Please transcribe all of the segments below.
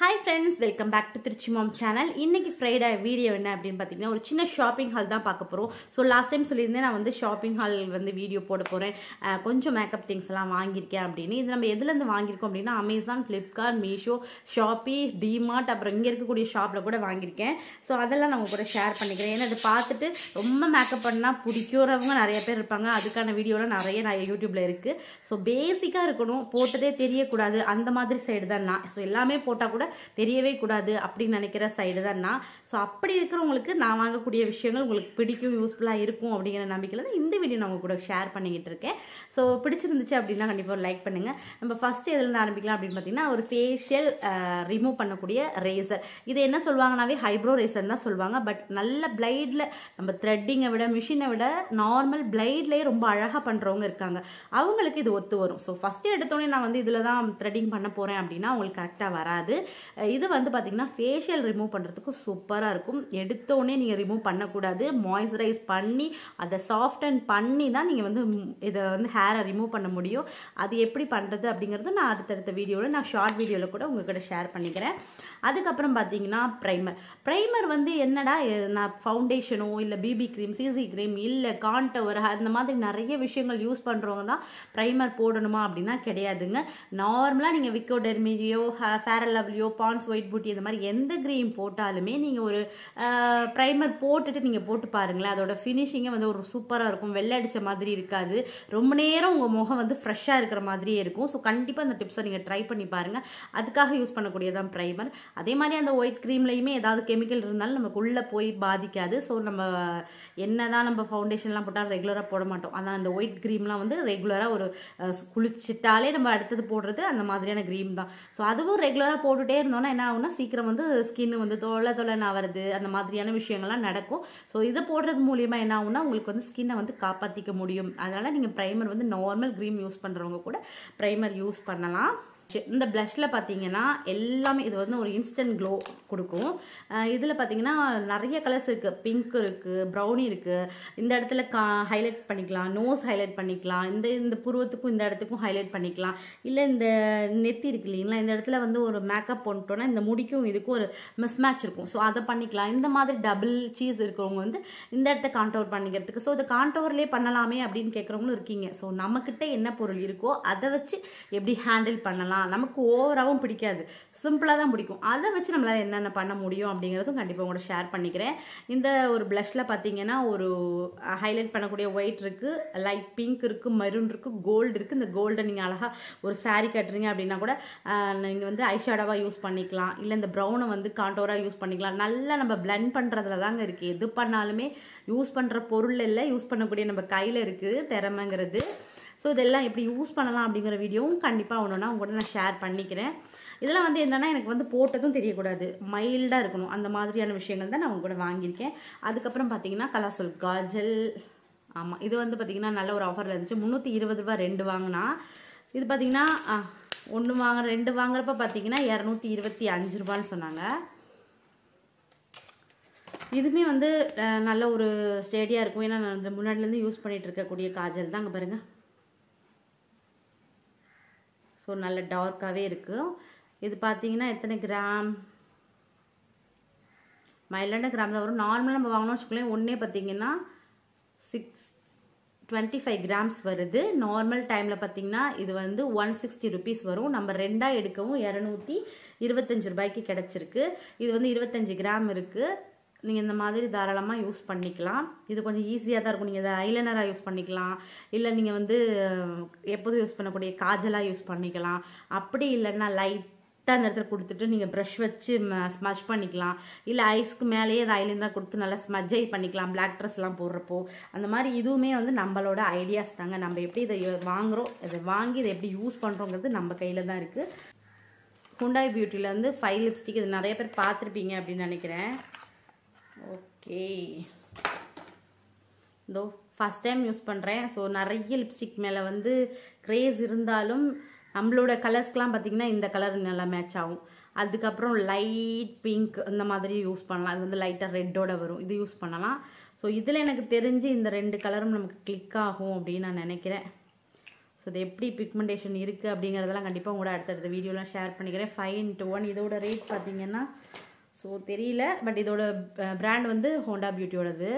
hi friends welcome back to Trichy mom channel இன்னைக்கு Friday video என்ன அப்படின்னு பார்த்தீங்கன்னா ஒரு சின்ன ஷாப்பிங் ஹால் தான் பார்க்க போகிறோம் ஸோ லாஸ்ட் டைம் சொல்லியிருந்தேன் நான் வந்து ஷாப்பிங் ஹால் வந்து வீடியோ போட போகிறேன் கொஞ்சம் மேக்கப் திங்ஸ் எல்லாம் வாங்கியிருக்கேன் அப்படின்னு இது நம்ம எதுலேருந்து வாங்கியிருக்கோம் அப்படின்னா Amazon Flipkart Meesho Shopee DMart அப்புறம் இங்கே இருக்கக்கூடிய ஷாப்பில் கூட வாங்கியிருக்கேன் ஸோ அதெல்லாம் நம்ம கூட ஷேர் பண்ணிக்கிறேன் ஏன்னா அதை பார்த்துட்டு ரொம்ப மேக்கப் பண்ணால் பிடிக்கிறவங்க நிறைய பேர் இருப்பாங்க அதுக்கான வீடியோலாம் நிறைய நிறைய யூடியூப்ல இருக்குது ஸோ பேசிக்காக இருக்கணும் போட்டதே தெரியக்கூடாது அந்த மாதிரி சைடு தான் நான் ஸோ எல்லாமே போட்டால் கூட தெரியவே கூடாது அப்படின்னு நினைக்கிற சைடு தான் நான் ஸோ அப்படி இருக்கிறவங்களுக்கு நான் வாங்கக்கூடிய விஷயங்கள் உங்களுக்கு பிடிக்கும் யூஸ்ஃபுல்லாக இருக்கும் அப்படிங்கிற நம்பிக்கையில் தான் இந்த வீடியோ நான் உங்க கூட ஷேர் பண்ணிக்கிட்டு இருக்கேன் ஸோ பிடிச்சிருந்துச்சு அப்படின்னா கண்டிப்பாக லைக் பண்ணுங்கள் நம்ம ஃபர்ஸ்ட் எதுலேருந்து ஆரம்பிக்கலாம் அப்படின்னு பார்த்தீங்கன்னா ஒரு ஃபேஷியல் ரிமூவ் பண்ணக்கூடிய ரேசர் இது என்ன சொல்லுவாங்கனாவே ஹைப்ரோ ரேசர் தான் சொல்லுவாங்க பட் நல்ல பிளைடில் நம்ம த்ரெட்டிங்கை விட மிஷினை விட நார்மல் பிளைட்லேயே ரொம்ப அழகாக பண்ணுறவங்க இருக்காங்க அவங்களுக்கு இது ஒத்து வரும் ஸோ ஃபஸ்ட்டு எடுத்தோடனே நான் வந்து இதில் தான் த்ரெட்டிங் பண்ண போகிறேன் அப்படின்னா உங்களுக்கு கரெக்டாக வராது இது வந்து பார்த்தீங்கன்னா ஃபேஷியல் ரிமூவ் பண்ணுறதுக்கு சூப்பராக இருக்கும் எடுத்தோடனே நீங்கள் ரிமூவ் பண்ணக்கூடாது மாய்ஸ்சரைஸ் பண்ணி அதை சாஃப்டன் பண்ணி தான் நீங்கள் வந்து இதை வந்து ஹேரை ரிமூவ் பண்ண முடியும் அது எப்படி பண்ணுறது அப்படிங்கிறது நான் அடுத்தடுத்த வீடியோவில் நான் ஷார்ட் வீடியோவில் கூட உங்ககிட்ட ஷேர் பண்ணிக்கிறேன் அதுக்கப்புறம் பார்த்தீங்கன்னா ப்ரைமர் ப்ரைமர் வந்து என்னடா நான் ஃபவுண்டேஷனோ இல்லை பிபி க்ரீம் சிசி க்ரீம் இல்லை கான்டவர் அந்த மாதிரி நிறைய விஷயங்கள் யூஸ் பண்ணுறவங்க தான் ப்ரைமர் போடணுமா அப்படின்னா கிடையாதுங்க நார்மலாக நீங்கள் விக்கோ டெர்மிலியோ ஃபேரல் லவ்லியோ பான்ஸ் ஒயிட் பூட்டி இந்த மாதிரி எந்த க்ரீம் போட்டாலுமே நீங்கள் ஒரு ப்ரைமர் போட்டுட்டு நீங்கள் போட்டு பாருங்களேன் அதோட ஃபினிஷிங்கே வந்து ஒரு சூப்பராக இருக்கும் வெள்ளை அடித்த மாதிரி இருக்காது ரொம்ப நேரம் உங்கள் முகம் வந்து ஃப்ரெஷ்ஷாக இருக்கிற மாதிரியே இருக்கும் ஸோ கண்டிப்பாக அந்த டிப்ஸை நீங்கள் ட்ரை பண்ணி பாருங்கள் அதுக்காக யூஸ் பண்ணக்கூடியதான் ப்ரைமர் அதே மாதிரி அந்த ஒயிட் க்ரீம்லையுமே ஏதாவது கெமிக்கல் இருந்தாலும் நமக்கு உள்ளே போய் பாதிக்காது ஸோ நம்ம என்ன தான் நம்ம ஃபவுண்டேஷன்லாம் போட்டால் ரெகுலராக போட மாட்டோம் ஆனால் அந்த ஒயிட் க்ரீம்லாம் வந்து ரெகுலராக ஒரு குளிச்சிட்டாலே நம்ம அடுத்தது போடுறது அந்த மாதிரியான க்ரீம் தான் ஸோ அதுவும் ரெகுலராக போட்டுகிட்டே இருந்தோம்னா என்ன ஆகும்னா சீக்கிரம் வந்து ஸ்கின் வந்து தொலை தொலை நவருது அந்த மாதிரியான விஷயங்கள்லாம் நடக்கும் ஸோ இதை போடுறது மூலியமா என்ன ஆகும்னா உங்களுக்கு வந்து ஸ்கின்னை வந்து காப்பாற்றிக்க முடியும் அதனால் நீங்கள் ப்ரைமர் வந்து நார்மல் க்ரீம் யூஸ் பண்ணுறவங்க கூட ப்ரைமர் யூஸ் பண்ணலாம் இந்த ப்ளஷில் பார்த்தீங்கன்னா எல்லாமே இது வந்து ஒரு இன்ஸ்டன்ட் க்ளோ கொடுக்கும் இதில் பார்த்தீங்கன்னா நிறைய கலர்ஸ் இருக்குது பிங்க் இருக்குது ப்ரௌனி இருக்குது இந்த இடத்துல கா ஹைலைட் பண்ணிக்கலாம் நோஸ் ஹைலைட் பண்ணிக்கலாம் இந்த இந்த புருவத்துக்கும் இந்த இடத்துக்கும் ஹைலைட் பண்ணிக்கலாம் இல்லை இந்த நெத்தி இருக்கு இல்லைங்களா இந்த இடத்துல வந்து ஒரு மேக்கப் போட்டோன்னா இந்த முடிக்கும் இதுக்கும் ஒரு மிஸ் மேட்ச் இருக்கும் ஸோ அதை பண்ணிக்கலாம் இந்த மாதிரி டபுள் சீஸ் இருக்கிறவங்க வந்து இந்த இடத்த கான்டோர் பண்ணிக்கிறதுக்கு ஸோ இதை கான்டோர்லேயே பண்ணலாமே அப்படின்னு கேட்குறவங்களும் இருக்கீங்க ஸோ நம்மக்கிட்ட என்ன பொருள் இருக்கோ அதை வச்சு எப்படி ஹேண்டில் பண்ணலாம் நமக்கு ஓவராகவும் பிடிக்காது சிம்பிளாக தான் பிடிக்கும் அதை வச்சு நம்மளால் என்னென்ன பண்ண முடியும் அப்படிங்கிறதும் கண்டிப்பாக உங்களோட ஷேர் பண்ணிக்கிறேன் இந்த ஒரு ப்ளஷில் பார்த்தீங்கன்னா ஒரு ஹைலைட் பண்ணக்கூடிய ஒயிட் இருக்குது லைட் பிங்க் இருக்குது மரூன் இருக்குது கோல்டு இருக்குது இந்த கோல்டை நீங்கள் அழகாக ஒரு சாரீ கட்டுறீங்க அப்படின்னா கூட நீங்கள் வந்து ஐஷேடோவாக யூஸ் பண்ணிக்கலாம் இல்லை இந்த ப்ரௌனை வந்து காண்டோராக யூஸ் பண்ணிக்கலாம் நல்லா நம்ம பிளெண்ட் பண்ணுறதுல தாங்க இருக்குது எது பண்ணாலுமே யூஸ் பண்ணுற பொருள் இல்லை யூஸ் பண்ணக்கூடிய நம்ம கையில் இருக்குது திறமைங்கிறது ஸோ இதெல்லாம் எப்படி யூஸ் பண்ணலாம் அப்படிங்கிற வீடியோவும் கண்டிப்பாக ஒன்றுனா உங்கள்கிட்ட நான் ஷேர் பண்ணிக்கிறேன் இதெல்லாம் வந்து என்னென்னா எனக்கு வந்து போட்டதும் தெரியக்கூடாது மைல்டாக இருக்கணும் அந்த மாதிரியான விஷயங்கள் தான் நான் உங்க கூட வாங்கியிருக்கேன் அதுக்கப்புறம் பார்த்தீங்கன்னா கலாசொல் காஜல் ஆமாம் இது வந்து பார்த்தீங்கன்னா நல்ல ஒரு ஆஃபரில் இருந்துச்சு முந்நூற்றி இருபது ரூபா ரெண்டு வாங்கினா இது பார்த்தீங்கன்னா ஒன்று வாங்க ரெண்டு வாங்குறப்ப பார்த்தீங்கன்னா இரநூத்தி இருபத்தி அஞ்சு ரூபான்னு சொன்னாங்க இதுவுமே வந்து நல்ல ஒரு ஸ்டேடியாக இருக்கும் ஏன்னா நான் இந்த முன்னாடிலேருந்து யூஸ் பண்ணிட்டு இருக்கக்கூடிய காஜல் தான் அங்கே பாருங்கள் ஸோ நல்ல டார்க்காகவே இருக்குது இது பார்த்தீங்கன்னா எத்தனை கிராம் மைலாண்ட கிராம் தான் வரும் நார்மலாக நம்ம வாங்கினோம் வச்சுக்கோங்களேன் ஒன்றே பார்த்தீங்கன்னா சிக்ஸ் டுவெண்ட்டி ஃபைவ் கிராம்ஸ் வருது நார்மல் டைமில் பார்த்தீங்கன்னா இது வந்து ஒன் சிக்ஸ்டி ருபீஸ் வரும் நம்ம ரெண்டாக எடுக்கவும் இரநூத்தி இருபத்தஞ்சு ரூபாய்க்கு கிடச்சிருக்கு இது வந்து இருபத்தஞ்சு கிராம் இருக்குது நீங்கள் இந்த மாதிரி தாராளமாக யூஸ் பண்ணிக்கலாம் இது கொஞ்சம் ஈஸியாக தான் இருக்கும் நீங்கள் இதை ஐலைனராக யூஸ் பண்ணிக்கலாம் இல்லை நீங்கள் வந்து எப்போதும் யூஸ் பண்ணக்கூடிய காஜலாக யூஸ் பண்ணிக்கலாம் அப்படி இல்லைன்னா லைட்டாக அந்த இடத்துல கொடுத்துட்டு நீங்கள் ப்ரஷ் வச்சு ஸ்மஜ் பண்ணிக்கலாம் இல்லை ஐஸ்க்கு மேலேயே அது ஐலைனர் கொடுத்து நல்லா ஸ்மஜ்ஜை பண்ணிக்கலாம் பிளாக் ட்ரெஸ்லாம் போடுறப்போ அந்த மாதிரி இதுவுமே வந்து நம்மளோட ஐடியாஸ் தாங்க நம்ம எப்படி இதை வாங்குகிறோம் இதை வாங்கி இதை எப்படி யூஸ் பண்ணுறோங்கிறது நம்ம கையில் தான் இருக்குது ஹுண்டாய் பியூட்டிலேருந்து ஃபைவ் லிப்ஸ்டிக் இது நிறைய பேர் பார்த்துருப்பீங்க அப்படின்னு நினைக்கிறேன் ஓகே இதோ ஃபஸ்ட் டைம் யூஸ் பண்ணுறேன் ஸோ நிறைய லிப்ஸ்டிக் மேலே வந்து க்ரேஸ் இருந்தாலும் நம்மளோட கலர்ஸ்க்கெலாம் பார்த்திங்கன்னா இந்த கலர் நல்லா மேட்ச் ஆகும் அதுக்கப்புறம் லைட் பிங்க் இந்த மாதிரி யூஸ் பண்ணலாம் இது வந்து லைட்டாக ரெட்டோட வரும் இது யூஸ் பண்ணலாம் ஸோ இதில் எனக்கு தெரிஞ்சு இந்த ரெண்டு கலரும் நமக்கு கிளிக் ஆகும் அப்படின்னு நான் நினைக்கிறேன் ஸோ இது எப்படி பிக்மெண்டேஷன் இருக்குது அப்படிங்கிறதெல்லாம் கண்டிப்பாக உங்களோட அடுத்தடுத்த வீடியோலாம் ஷேர் பண்ணிக்கிறேன் ஃபைவ் இன்ட்டு ஒன் இதோட ரேட் பார்த்தீங்கன்னா ஸோ தெரியல பட் இதோட பிராண்ட் வந்து ஹோண்டா பியூட்டியோடது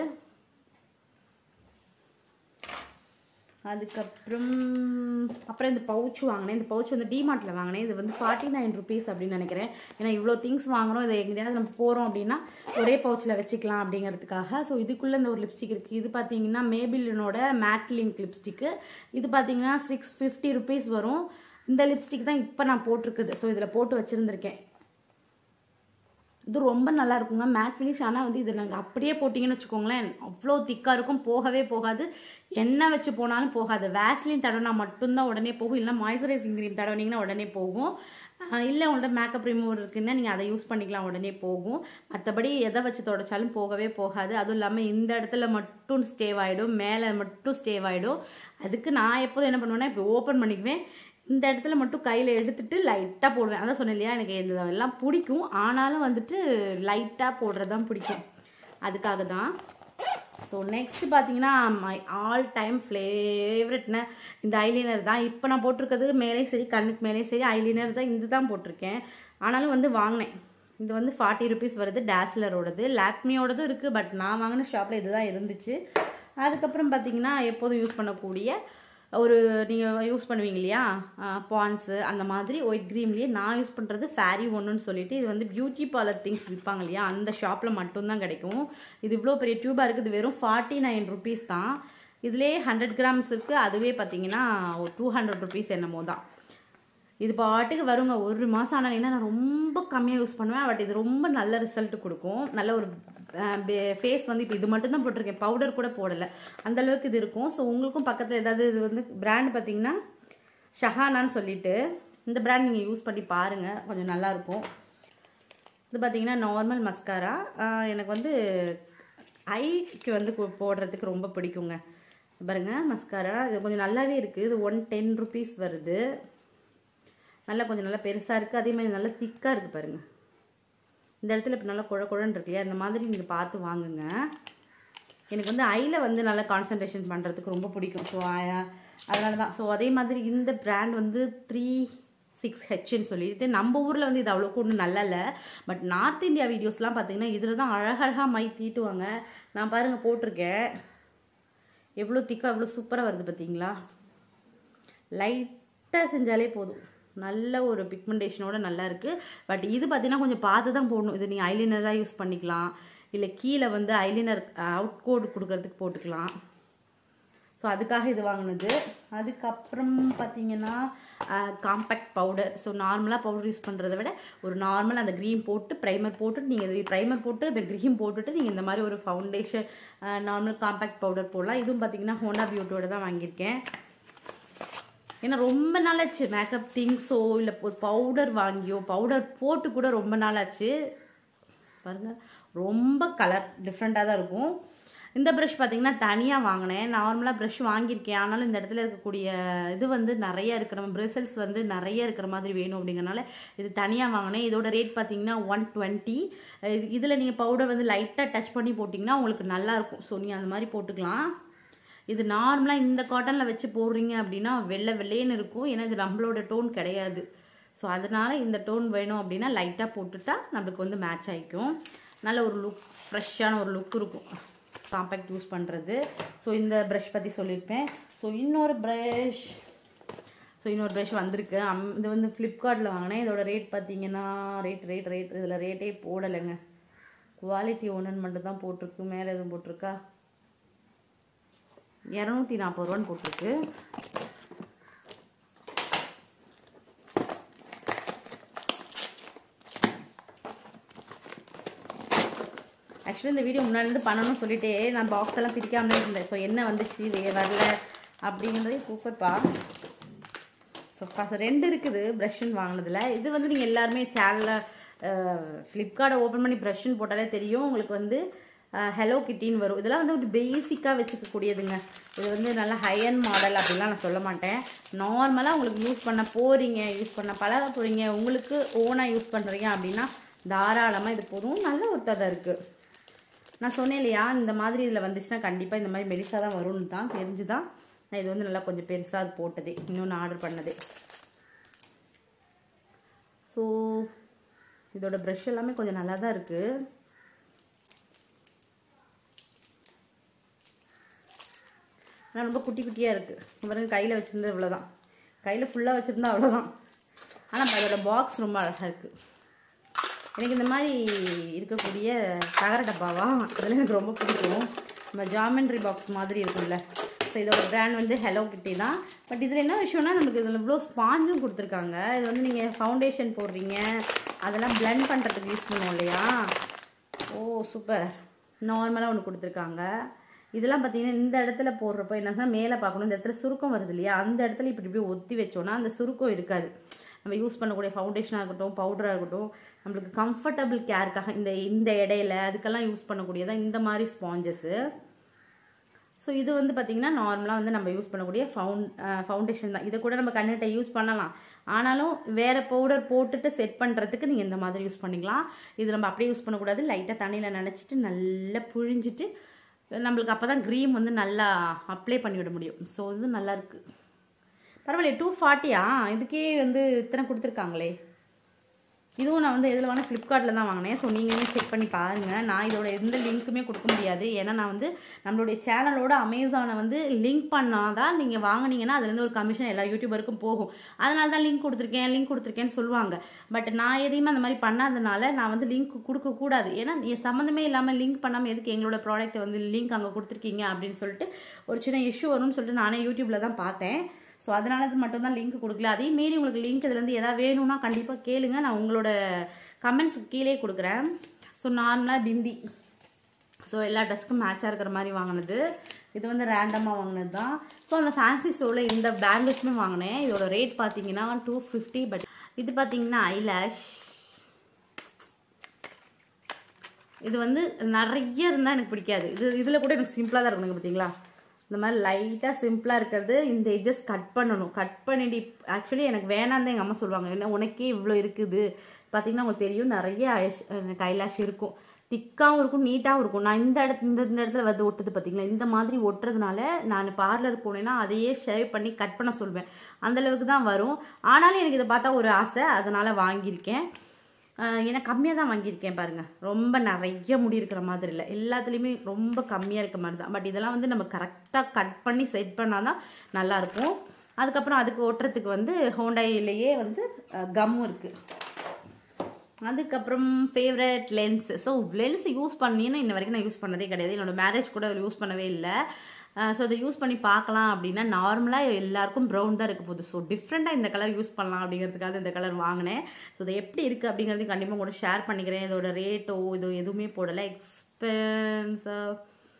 அதுக்கப்புறம் அப்புறம் இந்த பவுச் வாங்கினேன் இந்த பவுச் வந்து டிமார்ட்டில் வாங்கினேன் இது வந்து ஃபார்ட்டி நைன் ருபீஸ் அப்படின்னு நினைக்கிறேன் ஏன்னா இவ்வளோ திங்ஸ் வாங்குறோம் இதை எங்கேயாவது நம்ம போகிறோம் அப்படின்னா ஒரே பவுச்சில் வச்சுக்கலாம் அப்படிங்கிறதுக்காக ஸோ இதுக்குள்ளே இந்த ஒரு லிப்ஸ்டிக் இருக்குது இது பார்த்தீங்கன்னா மேபிலினோட மேட் லிங்க் லிப்ஸ்டிக்கு இது பார்த்தீங்கன்னா சிக்ஸ் ஃபிஃப்டி ருபீஸ் வரும் இந்த லிப்ஸ்டிக் தான் இப்போ நான் போட்டிருக்குது ஸோ இதில் போட்டு வச்சுருந்துருக்கேன் இது ரொம்ப நல்லா இருக்குங்க மேட் ஃபினிஷ் ஆனால் வந்து இது நாங்கள் அப்படியே போட்டிங்கன்னு வச்சுக்கோங்களேன் அவ்வளோ திக்காக இருக்கும் போகவே போகாது எண்ணெய் வச்சு போனாலும் போகாது வேஸ்லின் தடவினா மட்டும்தான் உடனே போகும் இல்லைனா மாய்ஸ்சரைசிங் க்ரீம் தடவினீங்கன்னா உடனே போகும் இல்லை உங்கள்ட்ட மேக்கப் ரிமூவர் இருக்குன்னா நீங்கள் அதை யூஸ் பண்ணிக்கலாம் உடனே போகும் மற்றபடி எதை வச்சு தொடச்சாலும் போகவே போகாது அதுவும் இல்லாமல் இந்த இடத்துல மட்டும் ஸ்டேவ் ஆகிடும் மேலே மட்டும் ஸ்டேவ் ஆகிடும் அதுக்கு நான் எப்போதும் என்ன பண்ணுவேன்னா இப்போ ஓப்பன் பண்ணிக்குவேன் இந்த இடத்துல மட்டும் கையில் எடுத்துட்டு லைட்டாக போடுவேன் அதான் சொன்னேன் இல்லையா எனக்கு இதெல்லாம் பிடிக்கும் ஆனாலும் வந்துட்டு லைட்டாக போடுறது தான் பிடிக்கும் அதுக்காக தான் ஸோ நெக்ஸ்ட் பார்த்தீங்கன்னா மை ஆல் டைம் ஃபேவரட்னு இந்த ஐலைனர் தான் இப்போ நான் போட்டிருக்கிறது மேலே சரி கண்ணுக்கு மேலே சரி ஐலைனர் தான் இது தான் போட்டிருக்கேன் ஆனாலும் வந்து வாங்கினேன் இது வந்து ஃபார்ட்டி ருபீஸ் வருது டேஸ்லரோடது லாக்மியோடதும் இருக்குது பட் நான் வாங்கின ஷாப்பில் இதுதான் இருந்துச்சு அதுக்கப்புறம் பார்த்தீங்கன்னா எப்போதும் யூஸ் பண்ணக்கூடிய ஒரு நீங்கள் யூஸ் பண்ணுவீங்க இல்லையா பான்ஸு அந்த மாதிரி ஒயிட் க்ரீம்லேயே நான் யூஸ் பண்ணுறது ஃபேரி ஒன்றுன்னு சொல்லிட்டு இது வந்து பியூட்டி பார்லர் திங்ஸ் விற்பாங்க இல்லையா அந்த ஷாப்பில் மட்டும்தான் கிடைக்கும் இது இவ்வளோ பெரிய டியூபாக இருக்குது வெறும் ஃபார்ட்டி நைன் ருபீஸ் தான் இதுலேயே ஹண்ட்ரட் கிராம்ஸ் இருக்குது அதுவே பார்த்தீங்கன்னா ஒரு டூ ஹண்ட்ரட் ருபீஸ் என்னமோ தான் இது பாட்டுக்கு வருங்க ஒரு மாதம் ஆனால் என்ன நான் ரொம்ப கம்மியாக யூஸ் பண்ணுவேன் பட் இது ரொம்ப நல்ல ரிசல்ட் கொடுக்கும் நல்ல ஒரு ஃபேஸ் வந்து இப்போ இது மட்டும் தான் போட்டிருக்கேன் பவுடர் கூட போடலை அந்த அளவுக்கு இது இருக்கும் ஸோ உங்களுக்கும் பக்கத்தில் ஏதாவது இது வந்து பிராண்ட் பார்த்தீங்கன்னா ஷஹானான்னு சொல்லிட்டு இந்த பிராண்ட் நீங்கள் யூஸ் பண்ணி பாருங்கள் கொஞ்சம் நல்லாயிருக்கும் இது பார்த்தீங்கன்னா நார்மல் மஸ்காரா எனக்கு வந்து ஐக்கு வந்து போடுறதுக்கு ரொம்ப பிடிக்குங்க பாருங்க மஸ்காரா இது கொஞ்சம் நல்லாவே இருக்குது இது ஒன் டென் ருபீஸ் வருது நல்லா கொஞ்சம் நல்லா பெருசாக இருக்குது அதே மாதிரி நல்லா திக்காக இருக்குது பாருங்கள் இந்த இடத்துல இப்போ நல்லா குழ குழன்னு இருக்கு இல்லையா இந்த மாதிரி நீங்கள் பார்த்து வாங்குங்க எனக்கு வந்து ஐயில் வந்து நல்லா கான்சன்ட்ரேஷன் பண்ணுறதுக்கு ரொம்ப பிடிக்கும் ஸோ அதனால தான் ஸோ அதே மாதிரி இந்த பிராண்ட் வந்து த்ரீ சிக்ஸ் ஹெச்ன்னு சொல்லிட்டு நம்ம ஊரில் வந்து இது அவ்வளோக்கு ஒன்றும் நல்லா இல்லை பட் நார்த் இந்தியா வீடியோஸ்லாம் பார்த்தீங்கன்னா இதில் தான் அழகழகாக மை தீட்டுவாங்க நான் பாருங்கள் போட்டிருக்கேன் எவ்வளோ திக்காக எவ்வளோ சூப்பராக வருது பார்த்தீங்களா லைட்டாக செஞ்சாலே போதும் நல்ல ஒரு பிக்மெண்டேஷனோட நல்லா இருக்குது பட் இது பார்த்தீங்கன்னா கொஞ்சம் பார்த்து தான் போடணும் இது நீங்கள் ஐலைனராக யூஸ் பண்ணிக்கலாம் இல்லை கீழே வந்து ஐலைனர் அவுட் கோடு கொடுக்கறதுக்கு போட்டுக்கலாம் ஸோ அதுக்காக இது வாங்கினது அதுக்கப்புறம் பார்த்தீங்கன்னா காம்பேக்ட் பவுடர் ஸோ நார்மலாக பவுடர் யூஸ் பண்ணுறத விட ஒரு நார்மல் அந்த க்ரீம் போட்டு ப்ரைமர் போட்டு நீங்கள் ப்ரைமர் போட்டு இந்த க்ரீம் போட்டுட்டு நீங்கள் இந்த மாதிரி ஒரு ஃபவுண்டேஷன் நார்மல் காம்பேக்ட் பவுடர் போடலாம் இதுவும் பார்த்தீங்கன்னா ஹோண்டா பியூட்டியோட தான் வாங்கியிருக்கேன் ஏன்னா ரொம்ப நாளாச்சு மேக்கப் திங்ஸோ இல்லை ஒரு பவுடர் வாங்கியோ பவுடர் போட்டு கூட ரொம்ப நாளாச்சு பாருங்கள் ரொம்ப கலர் டிஃப்ரெண்ட்டாக தான் இருக்கும் இந்த ப்ரஷ் பார்த்தீங்கன்னா தனியாக வாங்கினேன் நார்மலாக ப்ரஷ் வாங்கியிருக்கேன் ஆனாலும் இந்த இடத்துல இருக்கக்கூடிய இது வந்து நிறைய இருக்கிற பிரிசல்ஸ் வந்து நிறைய இருக்கிற மாதிரி வேணும் அப்படிங்கறனால இது தனியாக வாங்கினேன் இதோட ரேட் பார்த்தீங்கன்னா ஒன் டுவெண்ட்டி இதில் நீங்கள் பவுடர் வந்து லைட்டாக டச் பண்ணி போட்டிங்கன்னா உங்களுக்கு நல்லாயிருக்கும் ஸோ நீங்கள் அந்த மாதிரி போட்டுக்கலாம் இது நார்மலாக இந்த காட்டனில் வச்சு போடுறீங்க அப்படின்னா வெள்ளை வெள்ளையன்னு இருக்கும் ஏன்னா இது நம்மளோட டோன் கிடையாது ஸோ அதனால் இந்த டோன் வேணும் அப்படின்னா லைட்டாக போட்டுட்டா நம்மளுக்கு வந்து மேட்ச் ஆகிக்கும் நல்ல ஒரு லுக் ஃப்ரெஷ்ஷான ஒரு லுக் இருக்கும் காம்பேக்ட் யூஸ் பண்ணுறது ஸோ இந்த ப்ரஷ் பற்றி சொல்லியிருப்பேன் ஸோ இன்னொரு ப்ரஷ் ஸோ இன்னொரு ப்ரஷ் வந்திருக்கு அம் இது வந்து ஃப்ளிப்கார்ட்டில் வாங்கினேன் இதோட ரேட் பார்த்தீங்கன்னா ரேட் ரேட் ரேட் இதில் ரேட்டே போடலைங்க குவாலிட்டி ஒன்றுன்னு மட்டும் தான் போட்டிருக்கு மேலே எதுவும் போட்டிருக்கா இரநூத்தி நாற்பது ரூபான்னு போட்டிருக்கு ஆக்சுவலி இந்த வீடியோ முன்னாடிலேருந்து பண்ணணும்னு சொல்லிட்டு நான் பாக்ஸ் எல்லாம் பிரிக்காமலே இருந்தேன் ஸோ என்ன வந்துச்சு வே வரல அப்படிங்கிறதே சூப்பர்ப்பா ஸோ ஃபஸ்ட் ரெண்டு இருக்குது ப்ரஷ்ஷுன்னு வாங்கினதில் இது வந்து நீங்கள் எல்லாருமே சேனலில் ஃப்ளிப்கார்ட்டை ஓப்பன் பண்ணி ப்ரஷ்ஷுன்னு போட்டாலே தெரியும் உங்களுக்கு வந்து ஹலோ கிட்டின்னு வரும் இதெல்லாம் வந்து ஒரு பேசிக்காக வச்சுக்கக்கூடியதுங்க இது வந்து நல்ல ஹையன் மாடல் அப்படிலாம் நான் சொல்ல மாட்டேன் நார்மலாக உங்களுக்கு யூஸ் பண்ண போகிறீங்க யூஸ் பண்ண பழக போகிறீங்க உங்களுக்கு ஓனாக யூஸ் பண்ணுறீங்க அப்படின்னா தாராளமாக இது போதும் நல்ல ஒரு ததை இருக்குது நான் சொன்னேன் இல்லையா இந்த மாதிரி இதில் வந்துச்சுன்னா கண்டிப்பாக இந்த மாதிரி மெலிசா தான் வரும்னு தான் தெரிஞ்சு தான் நான் இது வந்து நல்லா கொஞ்சம் பெருசாக அது போட்டது இன்னொன்று ஆர்டர் பண்ணது ஸோ இதோட ப்ரஷ் எல்லாமே கொஞ்சம் நல்லா தான் இருக்குது ஆனால் ரொம்ப குட்டி குட்டியாக இருக்குது பாருங்க கையில் வச்சுருந்தது இவ்வளோதான் கையில் ஃபுல்லாக வச்சுருந்தா அவ்வளோதான் ஆனால் அதோட பாக்ஸ் ரொம்ப அழகாக இருக்குது எனக்கு இந்த மாதிரி இருக்கக்கூடிய தகர டப்பாவா அதெல்லாம் எனக்கு ரொம்ப பிடிக்கும் நம்ம ஜாமெண்ட்ரி பாக்ஸ் மாதிரி இருக்கும்ல ஸோ இதோட பிராண்ட் வந்து ஹலோ கிட்டி தான் பட் இதில் என்ன விஷயம்னா நமக்கு இதில் இவ்வளோ ஸ்பாஞ்சும் கொடுத்துருக்காங்க இது வந்து நீங்கள் ஃபவுண்டேஷன் போடுறீங்க அதெல்லாம் பிளெண்ட் பண்ணுறதுக்கு யூஸ் பண்ணுவோம் இல்லையா ஓ சூப்பர் நார்மலாக ஒன்று கொடுத்துருக்காங்க இதெல்லாம் பார்த்தீங்கன்னா இந்த இடத்துல போடுறப்போ என்ன மேலே பார்க்கணும் இந்த இடத்துல சுருக்கம் வருது இல்லையா அந்த இடத்துல இப்படி இப்படி ஒத்தி வச்சோன்னா அந்த சுருக்கம் இருக்காது நம்ம யூஸ் பண்ணக்கூடிய ஃபவுண்டேஷனாக இருக்கட்டும் பவுடராக இருக்கட்டும் நம்மளுக்கு கம்ஃபர்டபுள் கேருக்காக இந்த இந்த இடையில அதுக்கெல்லாம் யூஸ் பண்ணக்கூடியதான் இந்த மாதிரி ஸ்பாஞ்சஸ்ஸு ஸோ இது வந்து பார்த்திங்கன்னா நார்மலாக வந்து நம்ம யூஸ் பண்ணக்கூடிய ஃபவுண்ட் ஃபவுண்டேஷன் தான் இதை கூட நம்ம கண்ணிட்ட யூஸ் பண்ணலாம் ஆனாலும் வேறு பவுடர் போட்டுட்டு செட் பண்ணுறதுக்கு நீங்கள் இந்த மாதிரி யூஸ் பண்ணிக்கலாம் இது நம்ம அப்படியே யூஸ் பண்ணக்கூடாது லைட்டாக தண்ணியில் நினச்சிட்டு நல்லா புழிஞ்சிட்டு நம்மளுக்கு அப்போ தான் க்ரீம் வந்து நல்லா அப்ளை பண்ணிவிட முடியும் ஸோ இது நல்லா இருக்குது பரவாயில்ல டூ ஃபார்ட்டியா இதுக்கே வந்து இத்தனை கொடுத்துருக்காங்களே இதுவும் நான் வந்து எதில் வேணால் ஃப்ளிப்கார்ட்டில் தான் வாங்கினேன் ஸோ நீங்களுமே செக் பண்ணி பாருங்கள் நான் இதோட எந்த லிங்க்குமே கொடுக்க முடியாது ஏன்னா நான் வந்து நம்மளுடைய சேனலோட அமேசானை வந்து லிங்க் பண்ணால் தான் நீங்கள் வாங்கினீங்கன்னா அதுலேருந்து ஒரு கமிஷன் எல்லா யூடியூபருக்கும் போகும் அதனால தான் லிங்க் கொடுத்துருக்கேன் லிங்க் கொடுத்துருக்கேன்னு சொல்லுவாங்க பட் நான் எதையுமே அந்த மாதிரி பண்ணாதனால நான் வந்து லிங்க் கொடுக்கக்கூடாது ஏன்னா சம்மந்தமே இல்லாமல் லிங்க் பண்ணாமல் எதுக்கு எங்களோட ப்ராடக்ட்டை வந்து லிங்க் அங்கே கொடுத்துருக்கீங்க அப்படின்னு சொல்லிட்டு ஒரு சின்ன இஷ்யூ வரும்னு சொல்லிட்டு நானே யூடியூப்பில் தான் பார்த்தேன் ஸோ அதனால அது மட்டும் தான் லிங்க் கொடுக்கல அதே மீறி உங்களுக்கு லிங்க் இதுலேருந்து எதாவது வேணும்னா கண்டிப்பாக கேளுங்க நான் உங்களோட கமெண்ட்ஸ் கீழே கொடுக்குறேன் ஸோ நார்மலாக பிந்தி ஸோ எல்லா ட்ரெஸ்க்கும் மேட்சாக இருக்கிற மாதிரி வாங்கினது இது வந்து ரேண்டமாக வாங்கினது தான் ஸோ அந்த ஃபேன்சி ஷோவில் இந்த பேங்கிள்ஸுமே வாங்கினேன் இதோட ரேட் பார்த்தீங்கன்னா டூ ஃபிஃப்டி பட் இது பார்த்தீங்கன்னா ஐலாஷ் இது வந்து நிறைய இருந்தால் எனக்கு பிடிக்காது இது இதில் கூட எனக்கு சிம்பிளாக தான் இருக்கணும் பார்த்தீங்களா இந்த மாதிரி லைட்டாக சிம்பிளாக இருக்கிறது இந்த எஜஸ் கட் பண்ணணும் கட் பண்ணிட்டு ஆக்சுவலி எனக்கு வேணான்னு தான் எங்கள் அம்மா சொல்லுவாங்க என்ன உனக்கே இவ்வளோ இருக்குது பார்த்தீங்கன்னா உங்களுக்கு தெரியும் நிறைய ஐஷ்- எனக்கு ஐலாஷ் இருக்கும் திக்காகவும் இருக்கும் நீட்டாகவும் இருக்கும் நான் இந்த இடத்து இந்த இந்த இடத்துல வந்து ஒட்டுது பார்த்தீங்களா இந்த மாதிரி ஒட்டுறதுனால நான் பார்லர் போனேன்னா அதையே ஷேவ் பண்ணி கட் பண்ண சொல்வேன் அந்த அளவுக்கு தான் வரும் ஆனாலும் எனக்கு இதை பார்த்தா ஒரு ஆசை அதனால வாங்கியிருக்கேன் ஆஹ் ஏன்னா கம்மியாக தான் வாங்கியிருக்கேன் பாருங்க ரொம்ப நிறைய முடி இருக்கிற மாதிரி இல்லை எல்லாத்துலேயுமே ரொம்ப கம்மியாக இருக்க மாதிரி தான் பட் இதெல்லாம் வந்து நம்ம கரெக்டாக கட் பண்ணி செட் பண்ணால் தான் நல்லாயிருக்கும் அதுக்கப்புறம் அதுக்கு ஒட்டுறதுக்கு வந்து ஹோண்டாயிலேயே வந்து கம்மும் இருக்குது அதுக்கப்புறம் favourite lens so lens use பண்ணின்னு இன்ன வரைக்கும் நான் யூஸ் பண்ணதே கிடையாது என்னோட மேரேஜ் கூட யூஸ் பண்ணவே இல்லை ஸோ அதை யூஸ் பண்ணி பார்க்கலாம் அப்படின்னா நார்மலாக எல்லாருக்கும் ப்ரௌன் தான் இருக்க போகுது ஸோ டிஃப்ரெண்ட்டாக இந்த கலர் யூஸ் பண்ணலாம் அப்படிங்கிறதுக்காக இந்த கலர் வாங்கினேன் ஸோ இது எப்படி இருக்குது அப்படிங்கிறதையும் கண்டிப்பாக கூட ஷேர் பண்ணிக்கிறேன் இதோட ரேட்டோ இது எதுவுமே போடலை எக்ஸ்பென்சிவ்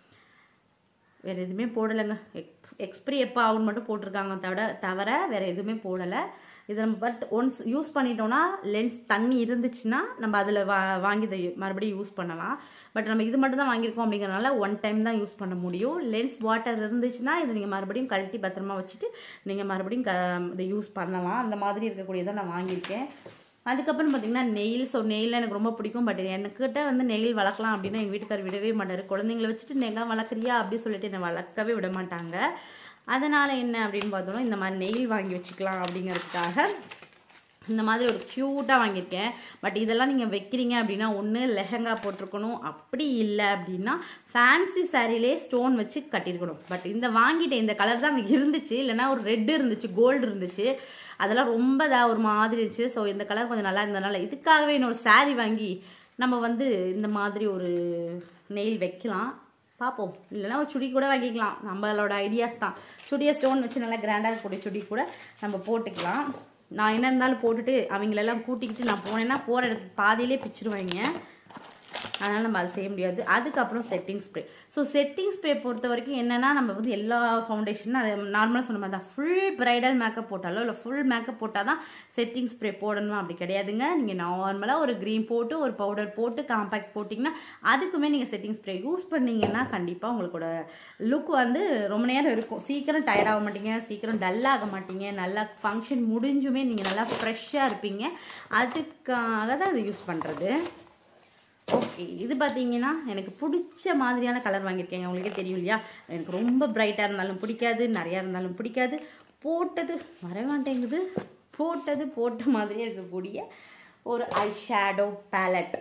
வேறு எதுவுமே போடலைங்க எக்ஸ் எக்ஸ்பிரி எப்போ ஆகும்னு மட்டும் போட்டிருக்காங்க தவிர தவிர வேறு எதுவுமே போடலை இதை நம்ம பட் ஒன்ஸ் யூஸ் பண்ணிட்டோம்னா லென்ஸ் தண்ணி இருந்துச்சுன்னா நம்ம அதில் வா வாங்கி இதை மறுபடியும் யூஸ் பண்ணலாம் பட் நம்ம இது மட்டும் தான் வாங்கியிருக்கோம் அப்படிங்கிறனால ஒன் டைம் தான் யூஸ் பண்ண முடியும் லென்ஸ் வாட்டர் இருந்துச்சுன்னா இதை நீங்கள் மறுபடியும் கழட்டி பத்திரமா வச்சுட்டு நீங்கள் மறுபடியும் க இதை யூஸ் பண்ணலாம் அந்த மாதிரி இருக்கக்கூடியதை நான் வாங்கியிருக்கேன் அதுக்கப்புறம் பார்த்தீங்கன்னா நெயில் ஸோ நெயில் எனக்கு ரொம்ப பிடிக்கும் பட் எனக்கிட்ட வந்து நெயில் வளர்க்கலாம் அப்படின்னா எங்கள் வீட்டுக்கார் விடவே மாட்டார் குழந்தைங்கள வச்சுட்டு நெகா வளர்க்குறியா அப்படி சொல்லிட்டு என்னை வளர்க்கவே விட மாட்டாங்க அதனால் என்ன அப்படின்னு பார்த்தோம்னா இந்த மாதிரி நெயில் வாங்கி வச்சுக்கலாம் அப்படிங்கிறதுக்காக இந்த மாதிரி ஒரு க்யூட்டாக வாங்கியிருக்கேன் பட் இதெல்லாம் நீங்கள் வைக்கிறீங்க அப்படின்னா ஒன்று லெஹங்கா போட்டிருக்கணும் அப்படி இல்லை அப்படின்னா ஃபேன்சி சாரிலே ஸ்டோன் வச்சு கட்டியிருக்கணும் பட் இந்த வாங்கிட்டேன் இந்த கலர் தான் அங்கே இருந்துச்சு இல்லைன்னா ஒரு ரெட் இருந்துச்சு கோல்டு இருந்துச்சு அதெல்லாம் ரொம்ப இதாக ஒரு மாதிரி இருந்துச்சு ஸோ இந்த கலர் கொஞ்சம் நல்லா இருந்ததுனால இதுக்காகவே இன்னொரு saree வாங்கி நம்ம வந்து இந்த மாதிரி ஒரு நெயில் வைக்கலாம் பார்ப்போம் இல்லைன்னா ஒரு சுடி கூட வாங்கிக்கலாம் நம்மளோட ஐடியாஸ் தான் சுடியை ஸ்டோன் வச்சு நல்லா கிராண்டாக இருக்கக்கூடிய சுடி கூட நம்ம போட்டுக்கலாம் நான் என்ன இருந்தாலும் போட்டுட்டு அவங்களெல்லாம் கூட்டிக்கிட்டு நான் போனேன்னா போகிற இடத்துக்கு பாதியிலே பிச்சிருவாங்க அதனால் நம்ம அதை செய்ய முடியாது அதுக்கப்புறம் setting spray so setting spray பொறுத்த வரைக்கும் என்னென்னா நம்ம வந்து எல்லா ஃபவுண்டேஷனும் அது நார்மலாக சொன்ன மாதிரி தான் ஃபுல் பிரைடல் மேக்கப் போட்டாலோ இல்லை ஃபுல் மேக்கப் போட்டால் தான் செட்டிங் ஸ்ப்ரே போடணும் அப்படி கிடையாதுங்க நீங்கள் நார்மலாக ஒரு க்ரீம் போட்டு ஒரு பவுடர் போட்டு காம்பேக்ட் போட்டிங்கன்னா அதுக்குமே நீங்கள் செட்டிங் ஸ்ப்ரே யூஸ் பண்ணீங்கன்னா கண்டிப்பாக உங்களோட லுக் வந்து ரொம்ப நேரம் இருக்கும் சீக்கிரம் டயர்ட் ஆக மாட்டீங்க சீக்கிரம் டல் ஆக மாட்டீங்க நல்லா ஃபங்க்ஷன் முடிஞ்சுமே நீங்கள் நல்லா ஃப்ரெஷ்ஷாக இருப்பீங்க அதுக்காக தான் அதை யூஸ் பண்ணுறது ஓகே ஓகே இது பார்த்தீங்கன்னா எனக்கு பிடிச்ச மாதிரியான கலர் வாங்கியிருக்கேங்க உங்களுக்கே தெரியும் இல்லையா எனக்கு ரொம்ப பிரைட்டாக இருந்தாலும் பிடிக்காது நிறையா இருந்தாலும் பிடிக்காது போட்டது வர மாட்டேங்குது போட்டது போட்ட மாதிரியே இருக்கக்கூடிய ஒரு eye shadow palette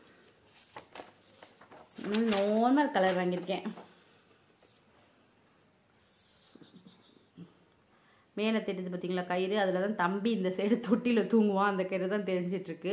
normal colour வாங்கியிருக்கேன் மேலே தெரியுது பார்த்தீங்களா கயிறு அதில் தான் தம்பி இந்த சைடு தொட்டியில் தூங்குவான் அந்த கயிறு தான் தெரிஞ்சிட்ருக்கு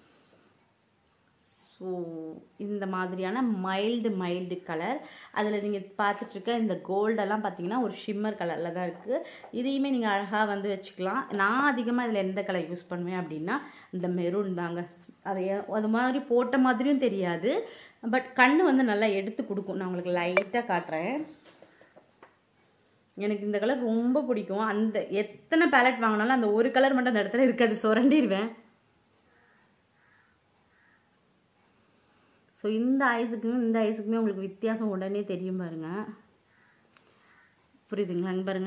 ஸோ இந்த மாதிரியான மைல்டு மைல்டு கலர் அதில் நீங்கள் பார்த்துட்ருக்க இந்த கோல்டெல்லாம் பார்த்தீங்கன்னா ஒரு ஷிம்மர் கலரில் தான் இருக்குது இதையுமே நீங்கள் அழகாக வந்து வச்சுக்கலாம் நான் அதிகமாக இதில் எந்த கலர் யூஸ் பண்ணுவேன் அப்படின்னா இந்த மெரூன் தாங்க அது ஏ- அது மாதிரி போட்ட மாதிரியும் தெரியாது பட் கண்ணு வந்து நல்லா எடுத்து கொடுக்கும் நான் உங்களுக்கு லைட்டாக காட்டுறேன் எனக்கு இந்த கலர் ரொம்ப பிடிக்கும் அந்த எத்தனை பேலட் வாங்கினாலும் அந்த ஒரு கலர் மட்டும் அந்த இடத்துல இருக்காது சுரண்டிடுவேன் ஸோ இந்த ஐஸுக்குமே இந்த ஐஸுக்குமே உங்களுக்கு வித்தியாசம் உடனே தெரியும் பாருங்க புரியுதுங்களா இங்க பாருங்க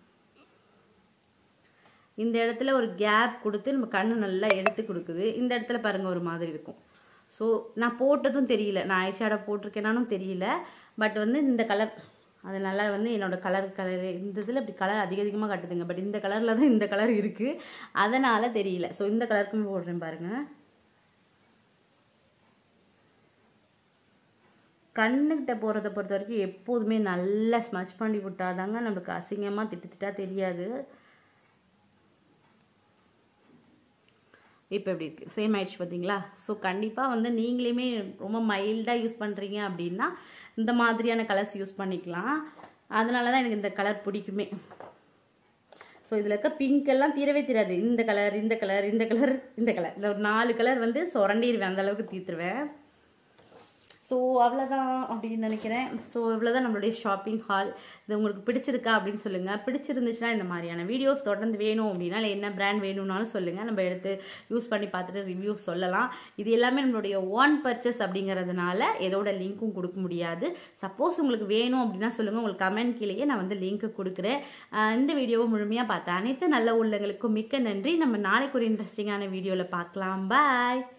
இந்த இடத்துல ஒரு கேப் கொடுத்து நம்ம கண்ணு நல்லா எடுத்து கொடுக்குது இந்த இடத்துல பாருங்க ஒரு மாதிரி இருக்கும் ஸோ நான் போட்டதும் தெரியல நான் ஐஷேடோ போட்டிருக்கேனானும் தெரியல பட் வந்து இந்த கலர் அதனால வந்து என்னோட கலர் கலர் இந்த இதில் இப்படி கலர் அதிக அதிகமாக காட்டுதுங்க பட் இந்த கலரில் தான் இந்த கலர் இருக்குது அதனால தெரியல ஸோ இந்த கலருக்குமே போடுறேன் பாருங்கள் கண்ணுக்கிட்ட போகிறத பொறுத்த வரைக்கும் எப்போதுமே நல்லா ஸ்மச் பண்ணி விட்டாதாங்க நம்மளுக்கு அசிங்கமாக திட்டு திட்டா தெரியாது இப்போ எப்படி இருக்குது சேம் ஆயிடுச்சு பார்த்தீங்களா ஸோ கண்டிப்பாக வந்து நீங்களுமே ரொம்ப மைல்டாக யூஸ் பண்ணுறீங்க அப்படின்னா இந்த மாதிரியான கலர்ஸ் யூஸ் பண்ணிக்கலாம் அதனால தான் எனக்கு இந்த கலர் பிடிக்குமே ஸோ இதில் இருக்க பிங்க் எல்லாம் தீரவே தீராது இந்த கலர் இந்த கலர் இந்த கலர் இந்த கலர் இந்த ஒரு நாலு கலர் வந்து சுரண்டிடுவேன் அந்த அளவுக்கு தீர்த்துருவேன் ஸோ அவ்வளோதான் அப்படின்னு நினைக்கிறேன் ஸோ இவ்வளோதான் நம்மளுடைய ஷாப்பிங் ஹால் இது உங்களுக்கு பிடிச்சிருக்கா அப்படின்னு சொல்லுங்கள் பிடிச்சிருந்துச்சுன்னா இந்த மாதிரியான வீடியோஸ் தொடர்ந்து வேணும் அப்படின்னா இல்லை என்ன பிராண்ட் வேணும்னாலும் சொல்லுங்கள் நம்ம எடுத்து யூஸ் பண்ணி பார்த்துட்டு ரிவ்யூ சொல்லலாம் இது எல்லாமே நம்மளுடைய ஒன் பர்ச்சேஸ் அப்படிங்கிறதுனால எதோட லிங்க்கும் கொடுக்க முடியாது சப்போஸ் உங்களுக்கு வேணும் அப்படின்னா சொல்லுங்கள் உங்களுக்கு கமெண்ட் கீழேயே நான் வந்து லிங்க் கொடுக்குறேன் ஆஹ் இந்த வீடியோவை முழுமையாக பார்த்த அனைத்து நல்ல உள்ளங்களுக்கும் மிக்க நன்றி நம்ம நாளைக்கு ஒரு இன்ட்ரெஸ்டிங்கான வீடியோவில் பார்க்கலாம் பாய்